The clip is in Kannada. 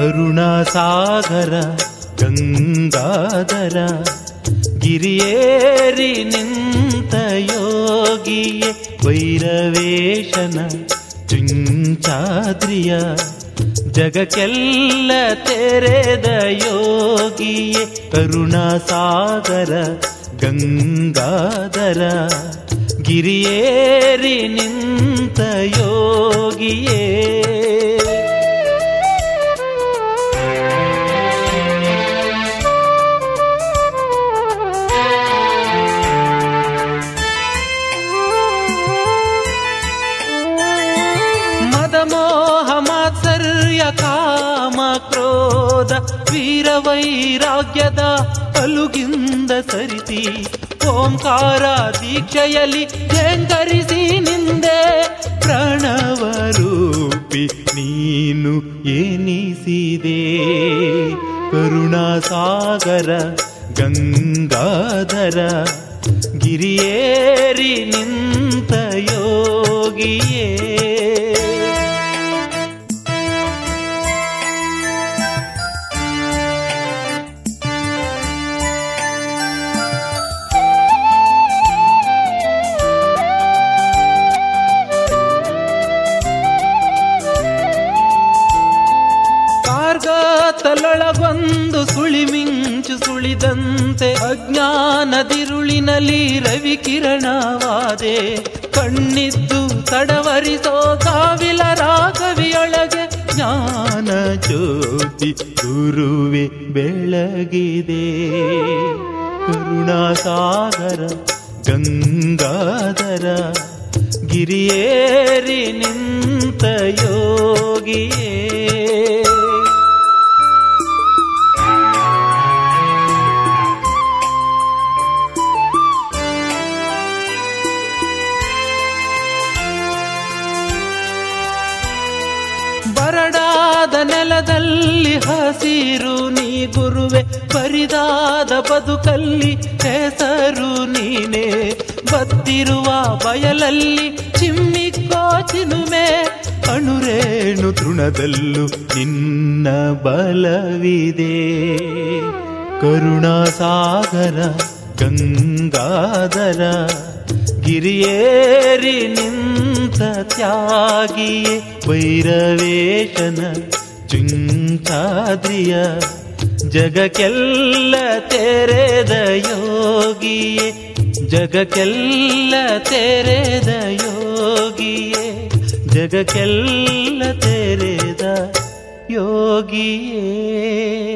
ಕರುಣಾಸಾಗರ ಗಂಗಾಧರ ಗಿರಿಯೇರಿ ನಿಂತ ಯೋಗಿಯೇ ವೈರವೇಶನ ಚುಂಚಾದ್ರಿಯ ಜಗಕ್ಕೆಲ್ಲ ತೆರೆದ ಯೋಗಿಯೇ ಕರುಣಾಸಾಗರ ಗಂಗಾಧರ ಗಿರಿಯೇರಿ ನಿಂತ ಯೋಗಿಯೇ ಮದಮೋಹ ಮಾತ್ಸರ್ಯ ಕಾಮ ಕ್ರೋಧ ವೀರ ವೈರಾಗ್ಯದ ಅಲುಗಿಂದ ಸರಿಸಿ ಓಂಕಾರ ದೀಕ್ಷೆಯಲ್ಲಿ ಝೇಂಕರಿಸಿ ನಿಂದೆ ಪ್ರಣವ ರೂಪಿ ನೀನು ಎನಿಸಿದೆ ಕರುಣಾಸಾಗರ ಗಂಗಾಧರ ಗಿರಿಯೇರಿ ನಿಂತ ಯೋಗಿಯೇ ಕಾರ್ಗಾತಲೊಳಗೊಂದು ಸುಳಿಮಿಂಚು ಸುಳಿದಂತೆ ಅಜ್ಞಾನದಿರುಳಿನಲ್ಲಿ ರವಿ ಕಿರಣವಾದೆ ಕಣ್ಣಿದ್ದು ತಡವರಿಸೋ ಕಾವಿಲ ರಾಗವಿಯೊಳಗೆ ಜ್ಞಾನ ಜ್ಯೋತಿ ಗುರುವೆ ಬೆಳಗಿದೆ ಕರುಣಾಸಾಗರ ಗಂಗಾಧರ ಗಿರಿಯೇರಿ ನಿಂತ ಯೋಗಿಯೇ ಬರಡಾದ ನೆಲದಲ್ಲಿ ಹಸಿರು ನೀ ಗುರುವೆ ಬರಿದಾದ ಬದುಕಲ್ಲಿ ಹೆಸರು ನೀನೆ ಬತ್ತಿರುವ ಬಯಲಲ್ಲಿ ಚಿಮ್ಮಿಕ್ಕೋ ಚಿನುಮೆ ಅಣುರೇಣು ತೃಣದಲ್ಲೂ ನಿನ್ನ ಬಲವಿದೆ ಕರುಣಾಸಾಗರ ಗಂಗಾಧರ ಗಿರಿಯೇರಿ ನಿಂತ ತ್ಯಾಗಿಯೇ ವೈರವೇಶನ ಚುಂಚಾದ್ರಿಯ ಜಗಕ್ಕೆಲ್ಲ ತೆರೆದ ಯೋಗಿಯೇ ಜಗಕ್ಕೆಲ್ಲ ತೆರೆದ ಯೋಗಿಯೇ ಜಗಕ್ಕೆಲ್ಲ ತೆರೆದ ಯೋಗಿಯೇ